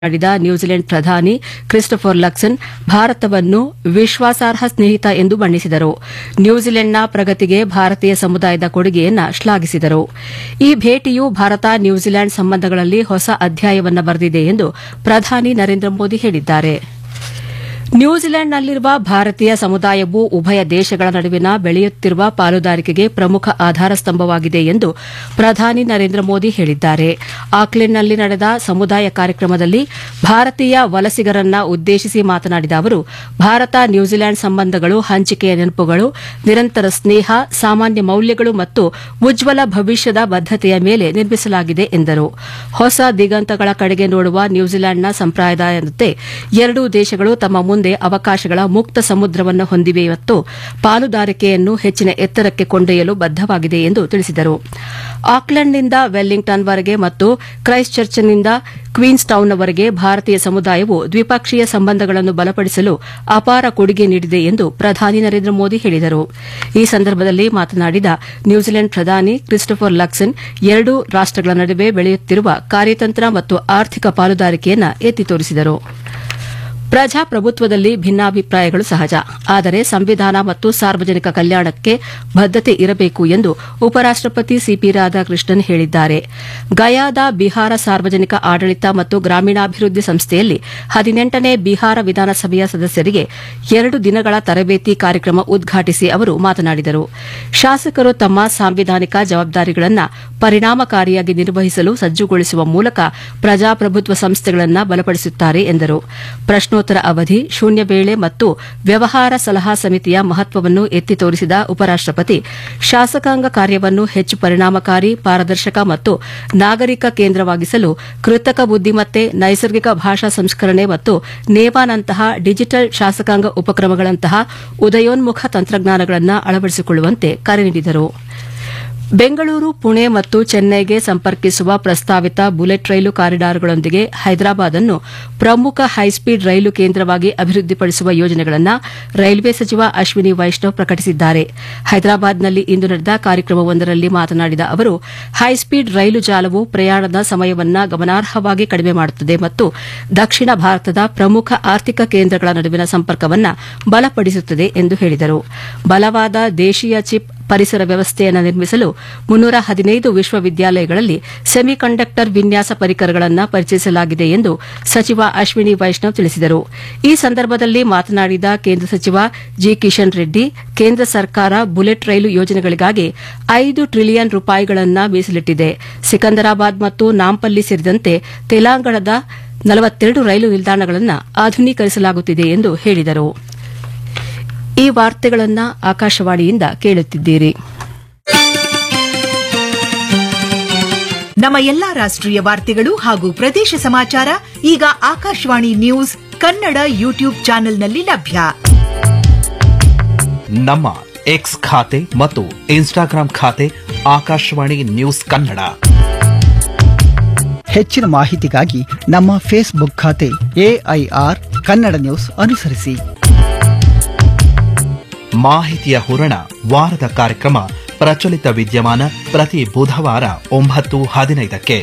ಮಾತನಾಡಿದ ನ್ಯೂಜಿಲೆಂಡ್ ಪ್ರಧಾನಿ Christopher Luxon ಭಾರತವನ್ನು ವಿಶ್ವಾಸಾರ್ಹ ಸ್ನೇಹಿತ ಎಂದು ಬಣ್ಣಿಸಿದರು ನ್ಯೂಜಿಲೆಂಡ್ನ ಪ್ರಗತಿಗೆ ಭಾರತೀಯ ಸಮುದಾಯದ ಕೊಡುಗೆಯನ್ನು ಶ್ಲಾಘಿಸಿದರು ಈ ಭೇಟಿಯು ಭಾರತ ನ್ಯೂಜಿಲೆಂಡ್ ಸಂಬಂಧಗಳಲ್ಲಿ ಹೊಸ ಅಧ್ಯಾಯವನ್ನು ಬರೆದಿದೆ ಎಂದು ಪ್ರಧಾನಿ ನರೇಂದ್ರ ಮೋದಿ ಹೇಳಿದ್ದಾರೆ ನ್ಯೂಜಿಲೆಂಡ್ನಲ್ಲಿರುವ ಭಾರತೀಯ ಸಮುದಾಯವು ಉಭಯ ದೇಶಗಳ ನಡುವಿನ ಬೆಳೆಯುತ್ತಿರುವ ಪಾಲುದಾರಿಕೆಗೆ ಪ್ರಮುಖ ಆಧಾರ ಸ್ತಂಭವಾಗಿದೆ ಎಂದು ಪ್ರಧಾನಿ ನರೇಂದ್ರ ಮೋದಿ ಹೇಳಿದ್ದಾರೆ ಆಕ್ಲೆಂಡ್ನಲ್ಲಿ ನಡೆದ ಸಮುದಾಯ ಕಾರ್ಯಕ್ರಮದಲ್ಲಿ ಭಾರತೀಯ ವಲಸಿಗರನ್ನ ಉದ್ದೇಶಿಸಿ ಮಾತನಾಡಿದ ಅವರು ಭಾರತ ನ್ಯೂಜಿಲೆಂಡ್ ಸಂಬಂಧಗಳು ಹಂಚಿಕೆಯ ನೆನಪುಗಳು ನಿರಂತರ ಸ್ನೇಹ ಸಾಮಾನ್ಯ ಮೌಲ್ಯಗಳು ಮತ್ತು ಉಜ್ವಲ ಭವಿಷ್ಯದ ಬದ್ದತೆಯ ಮೇಲೆ ನಿರ್ಮಿಸಲಾಗಿದೆ ಎಂದರು ಹೊಸ ದಿಗಂತಗಳ ಕಡೆಗೆ ನೋಡುವ ನ್ಯೂಜಿಲೆಂಡ್ನ ಸಂಪ್ರದಾಯದಂತೆ ಎರಡೂ ದೇಶಗಳು ತಮ್ಮ ಮುಂದೆ ಅವಕಾಶಗಳ ಮುಕ್ತ ಸಮುದ್ರವನ್ನು ಹೊಂದಿವೆ ಮತ್ತು ಪಾಲುದಾರಿಕೆಯನ್ನು ಹೆಚ್ಚಿನ ಎತ್ತರಕ್ಕೆ ಕೊಂಡೊಯ್ಯಲು ಬದ್ದವಾಗಿದೆ ಎಂದು ತಿಳಿಸಿದರು ಆಕ್ಲೆಂಡ್ನಿಂದ ವೆಲ್ಲಿಂಗ್ಟನ್ವರೆಗೆ ಮತ್ತು ಕ್ರೈಸ್ಟ್ ಚರ್ಚ್ನಿಂದ ಕ್ವೀನ್ಸ್ ಟೌನ್ನವರೆಗೆ ಭಾರತೀಯ ಸಮುದಾಯವು ದ್ವಿಪಕ್ಷೀಯ ಸಂಬಂಧಗಳನ್ನು ಬಲಪಡಿಸಲು ಅಪಾರ ಕೊಡುಗೆ ನೀಡಿದೆ ಎಂದು ಪ್ರಧಾನಿ ನರೇಂದ್ರ ಮೋದಿ ಹೇಳಿದರು ಈ ಸಂದರ್ಭದಲ್ಲಿ ಮಾತನಾಡಿದ ನ್ಯೂಜಿಲೆಂಡ್ ಪ್ರಧಾನಿ ಕ್ರಿಸ್ಟೋಫರ್ ಲಕ್ಸನ್ ಎರಡೂ ರಾಷ್ಟಗಳ ನಡುವೆ ಬೆಳೆಯುತ್ತಿರುವ ಕಾರ್ಯತಂತ್ರ ಮತ್ತು ಆರ್ಥಿಕ ಪಾಲುದಾರಿಕೆಯನ್ನು ಎತ್ತಿ ತೋರಿಸಿದರು ಪ್ರಜಾಪ್ರಭುತ್ವದಲ್ಲಿ ಭಿನ್ನಾಭಿಪ್ರಾಯಗಳು ಸಹಜ ಆದರೆ ಸಂವಿಧಾನ ಮತ್ತು ಸಾರ್ವಜನಿಕ ಕಲ್ಯಾಣಕ್ಕೆ ಬದ್ದತೆ ಇರಬೇಕು ಎಂದು ಉಪರಾಷ್ಟಪತಿ ಸಿಪಿ ರಾಧಾಕೃಷ್ಣನ್ ಹೇಳಿದ್ದಾರೆ ಗಯಾದ ಬಿಹಾರ ಸಾರ್ವಜನಿಕ ಆಡಳಿತ ಮತ್ತು ಗ್ರಾಮೀಣಾಭಿವೃದ್ಧಿ ಸಂಸ್ಥೆಯಲ್ಲಿ ಹದಿನೆಂಟನೇ ಬಿಹಾರ ವಿಧಾನಸಭೆಯ ಸದಸ್ಯರಿಗೆ ಎರಡು ದಿನಗಳ ತರಬೇತಿ ಕಾರ್ಯಕ್ರಮ ಉದ್ಘಾಟಿಸಿ ಅವರು ಮಾತನಾಡಿದರು ಶಾಸಕರು ತಮ್ಮ ಸಾಂವಿಧಾನಿಕ ಜವಾಬ್ದಾರಿಗಳನ್ನು ಪರಿಣಾಮಕಾರಿಯಾಗಿ ನಿರ್ವಹಿಸಲು ಸಜ್ಜುಗೊಳಿಸುವ ಮೂಲಕ ಪ್ರಜಾಪ್ರಭುತ್ವ ಸಂಸ್ಥೆಗಳನ್ನು ಬಲಪಡಿಸುತ್ತಾರೆ ಎಂದರು ಪ್ರಶ್ನೋತ್ತರ ಅವಧಿ ಶೂನ್ಯ ವೇಳೆ ಮತ್ತು ವ್ಯವಹಾರ ಸಲಹಾ ಸಮಿತಿಯ ಮಹತ್ವವನ್ನು ಎತ್ತಿ ತೋರಿಸಿದ ಉಪರಾಷ್ಟಪತಿ ಶಾಸಕಾಂಗ ಕಾರ್ಯವನ್ನು ಹೆಚ್ಚು ಪರಿಣಾಮಕಾರಿ ಪಾರದರ್ಶಕ ಮತ್ತು ನಾಗರಿಕ ಕೇಂದ್ರವಾಗಿಸಲು ಕೃತಕ ಬುದ್ದಿಮತ್ತೆ ನೈಸರ್ಗಿಕ ಭಾಷಾ ಸಂಸ್ಕರಣೆ ಮತ್ತು ನೇವಾನಂತಹ ಡಿಜಿಟಲ್ ಶಾಸಕಾಂಗ ಉಪಕ್ರಮಗಳಂತಹ ಉದಯೋನ್ಮುಖ ತಂತ್ರಜ್ಞಾನಗಳನ್ನು ಅಳವಡಿಸಿಕೊಳ್ಳುವಂತೆ ಕರೆ ನೀಡಿದರು ಬೆಂಗಳೂರು ಪುಣೆ ಮತ್ತು ಚೆನ್ನೈಗೆ ಸಂಪರ್ಕಿಸುವ ಪ್ರಸ್ತಾವಿತ ಬುಲೆಟ್ ರೈಲು ಕಾರಿಡಾರ್ಗಳೊಂದಿಗೆ ಹೈದರಾಬಾದ್ ಅನ್ನು ಪ್ರಮುಖ ಹೈಸ್ಪೀಡ್ ರೈಲು ಕೇಂದ್ರವಾಗಿ ಅಭಿವೃದ್ಧಿಪಡಿಸುವ ಯೋಜನೆಗಳನ್ನು ರೈಲ್ವೆ ಸಚಿವ ಅಶ್ವಿನಿ ವೈಷ್ಣವ್ ಪ್ರಕಟಿಸಿದ್ದಾರೆ ಹೈದರಾಬಾದ್ನಲ್ಲಿ ಇಂದು ನಡೆದ ಕಾರ್ಯಕ್ರಮವೊಂದರಲ್ಲಿ ಮಾತನಾಡಿದ ಅವರು ಹೈಸ್ಪೀಡ್ ರೈಲು ಜಾಲವು ಪ್ರಯಾಣದ ಸಮಯವನ್ನು ಗಮನಾರ್ಹವಾಗಿ ಕಡಿಮೆ ಮಾಡುತ್ತದೆ ಮತ್ತು ದಕ್ಷಿಣ ಭಾರತದ ಪ್ರಮುಖ ಆರ್ಥಿಕ ಕೇಂದ್ರಗಳ ನಡುವಿನ ಸಂಪರ್ಕವನ್ನು ಬಲಪಡಿಸುತ್ತದೆ ಎಂದು ಹೇಳಿದರು ಬಲವಾದ ದೇಶೀಯ ಚಿಪ್ ಪರಿಸರ ವ್ಯವಸ್ಥೆಯನ್ನು ನಿರ್ಮಿಸಲು ಮುನ್ನೂರ ಹದಿನೈದು ವಿಶ್ವವಿದ್ಯಾಲಯಗಳಲ್ಲಿ ಸೆಮಿಕಂಡಕ್ಟರ್ ವಿನ್ಯಾಸ ಪರಿಕರಗಳನ್ನು ಪರಿಚಯಿಸಲಾಗಿದೆ ಎಂದು ಸಚಿವ ಅಶ್ವಿನಿ ವೈಷ್ಣವ್ ತಿಳಿಸಿದರು ಈ ಸಂದರ್ಭದಲ್ಲಿ ಮಾತನಾಡಿದ ಕೇಂದ್ರ ಸಚಿವ ಜಿ ಕಿಶನ್ ರೆಡ್ಡಿ ಕೇಂದ್ರ ಸರ್ಕಾರ ಬುಲೆಟ್ ರೈಲು ಯೋಜನೆಗಳಿಗಾಗಿ ಐದು ಟ್ರಿಲಿಯನ್ ರೂಪಾಯಿಗಳನ್ನು ಮೀಸಲಿಟ್ಟಿದೆ ಸಿಕಂದರಾಬಾದ್ ಮತ್ತು ನಾಂಪಲ್ಲಿ ಸೇರಿದಂತೆ ತೆಲಂಗಾಣದ ನಲವತ್ತೆರಡು ರೈಲು ನಿಲ್ದಾಣಗಳನ್ನು ಆಧುನೀಕರಿಸಲಾಗುತ್ತಿದೆ ಎಂದು ಹೇಳಿದರು ಈ ವಾರ್ತೆಗಳನ್ನು ಆಕಾಶವಾಣಿಯಿಂದ ಕೇಳುತ್ತಿದ್ದೀರಿ ನಮ್ಮ ಎಲ್ಲಾ ರಾಷ್ಟ್ರೀಯ ವಾರ್ತೆಗಳು ಹಾಗೂ ಪ್ರದೇಶ ಸಮಾಚಾರ ಈಗ ಆಕಾಶವಾಣಿ ನ್ಯೂಸ್ ಕನ್ನಡ ಯೂಟ್ಯೂಬ್ ಚಾನೆಲ್ನಲ್ಲಿ ಲಭ್ಯ ನಮ್ಮ ಎಕ್ಸ್ ಖಾತೆ ಮತ್ತು ಇನ್ಸ್ಟಾಗ್ರಾಂ ಖಾತೆ ಆಕಾಶವಾಣಿ ನ್ಯೂಸ್ ಕನ್ನಡ ಹೆಚ್ಚಿನ ಮಾಹಿತಿಗಾಗಿ ನಮ್ಮ ಫೇಸ್ಬುಕ್ ಖಾತೆ ಎಐಆರ್ ಕನ್ನಡ ನ್ಯೂಸ್ ಅನುಸರಿಸಿ ಮಾಹಿತಿಯ ಹೂರಣ ವಾರದ ಕಾರ್ಯಕ್ರಮ ಪ್ರಚಲಿತ ವಿದ್ಯಮಾನ ಪ್ರತಿ ಬುಧವಾರ ಒಂಬತ್ತು ಹದಿನೈದಕ್ಕೆ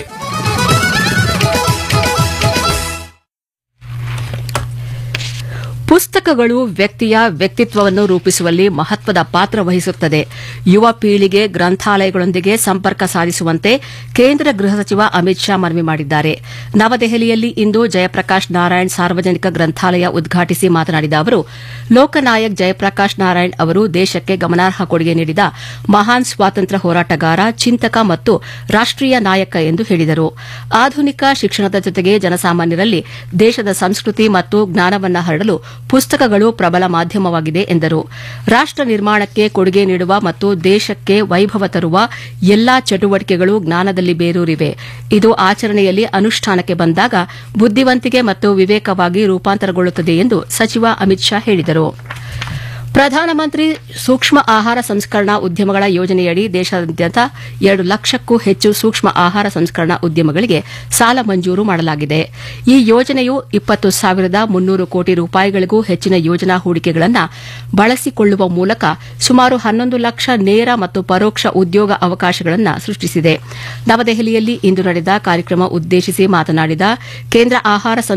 ಪುಸ್ತಕಗಳು ವ್ಯಕ್ತಿಯ ವ್ಯಕ್ತಿತ್ವವನ್ನು ರೂಪಿಸುವಲ್ಲಿ ಮಹತ್ವದ ಪಾತ್ರ ವಹಿಸುತ್ತದೆ ಯುವ ಪೀಳಿಗೆ ಗ್ರಂಥಾಲಯಗಳೊಂದಿಗೆ ಸಂಪರ್ಕ ಸಾಧಿಸುವಂತೆ ಕೇಂದ್ರ ಗೃಹ ಸಚಿವ ಅಮಿತ್ ಶಾ ಮನವಿ ಮಾಡಿದ್ದಾರೆ ನವದೆಹಲಿಯಲ್ಲಿ ಇಂದು ಜಯಪ್ರಕಾಶ್ ನಾರಾಯಣ್ ಸಾರ್ವಜನಿಕ ಗ್ರಂಥಾಲಯ ಉದ್ಘಾಟಿಸಿ ಮಾತನಾಡಿದ ಅವರು ಲೋಕನಾಯಕ್ ಜಯಪ್ರಕಾಶ್ ನಾರಾಯಣ್ ಅವರು ದೇಶಕ್ಕೆ ಗಮನಾರ್ಹ ಕೊಡುಗೆ ನೀಡಿದ ಮಹಾನ್ ಸ್ವಾತಂತ್ರ್ಯ ಹೋರಾಟಗಾರ ಚಿಂತಕ ಮತ್ತು ರಾಷ್ಟೀಯ ನಾಯಕ ಎಂದು ಹೇಳಿದರು ಆಧುನಿಕ ಶಿಕ್ಷಣದ ಜೊತೆಗೆ ಜನಸಾಮಾನ್ಯರಲ್ಲಿ ದೇಶದ ಸಂಸ್ಕೃತಿ ಮತ್ತು ಜ್ಞಾನವನ್ನು ಹರಡಲು ಪುಸ್ತಕಗಳು ಪ್ರಬಲ ಮಾಧ್ಯಮವಾಗಿದೆ ಎಂದರು ರಾಷ್ಟ ನಿರ್ಮಾಣಕ್ಕೆ ಕೊಡುಗೆ ನೀಡುವ ಮತ್ತು ದೇಶಕ್ಕೆ ವೈಭವ ತರುವ ಎಲ್ಲಾ ಚಟುವಟಿಕೆಗಳು ಜ್ಞಾನದಲ್ಲಿ ಬೇರೂರಿವೆ ಇದು ಆಚರಣೆಯಲ್ಲಿ ಅನುಷ್ಠಾನಕ್ಕೆ ಬಂದಾಗ ಬುದ್ದಿವಂತಿಕೆ ಮತ್ತು ವಿವೇಕವಾಗಿ ರೂಪಾಂತರಗೊಳ್ಳುತ್ತದೆ ಎಂದು ಸಚಿವ ಅಮಿತ್ ಶಾ ಹೇಳಿದರು ಪ್ರಧಾನಮಂತ್ರಿ ಸೂಕ್ಷ್ಮ ಆಹಾರ ಸಂಸ್ಕರಣಾ ಉದ್ಯಮಗಳ ಯೋಜನೆಯಡಿ ದೇಶಾದ್ಯಂತ ಎರಡು ಲಕ್ಷಕ್ಕೂ ಹೆಚ್ಚು ಸೂಕ್ಷ್ಮ ಆಹಾರ ಸಂಸ್ಕರಣಾ ಉದ್ಯಮಗಳಿಗೆ ಸಾಲ ಮಂಜೂರು ಮಾಡಲಾಗಿದೆ ಈ ಯೋಜನೆಯು ಇಪ್ಪತ್ತು ಸಾವಿರದ ಮುನ್ನೂರು ಕೋಟಿ ರೂಪಾಯಿಗಳಿಗೂ ಹೆಚ್ಚಿನ ಯೋಜನಾ ಹೂಡಿಕೆಗಳನ್ನು ಬಳಸಿಕೊಳ್ಳುವ ಮೂಲಕ ಸುಮಾರು ಹನ್ನೊಂದು ಲಕ್ಷ ನೇರ ಮತ್ತು ಪರೋಕ್ಷ ಉದ್ಯೋಗ ಅವಕಾಶಗಳನ್ನು ಸೃಷ್ಟಿಸಿದೆ ನವದೆಹಲಿಯಲ್ಲಿ ಇಂದು ನಡೆದ ಕಾರ್ಯಕ್ರಮ ಉದ್ದೇಶಿಸಿ ಮಾತನಾಡಿದ ಕೇಂದ್ರ ಆಹಾರ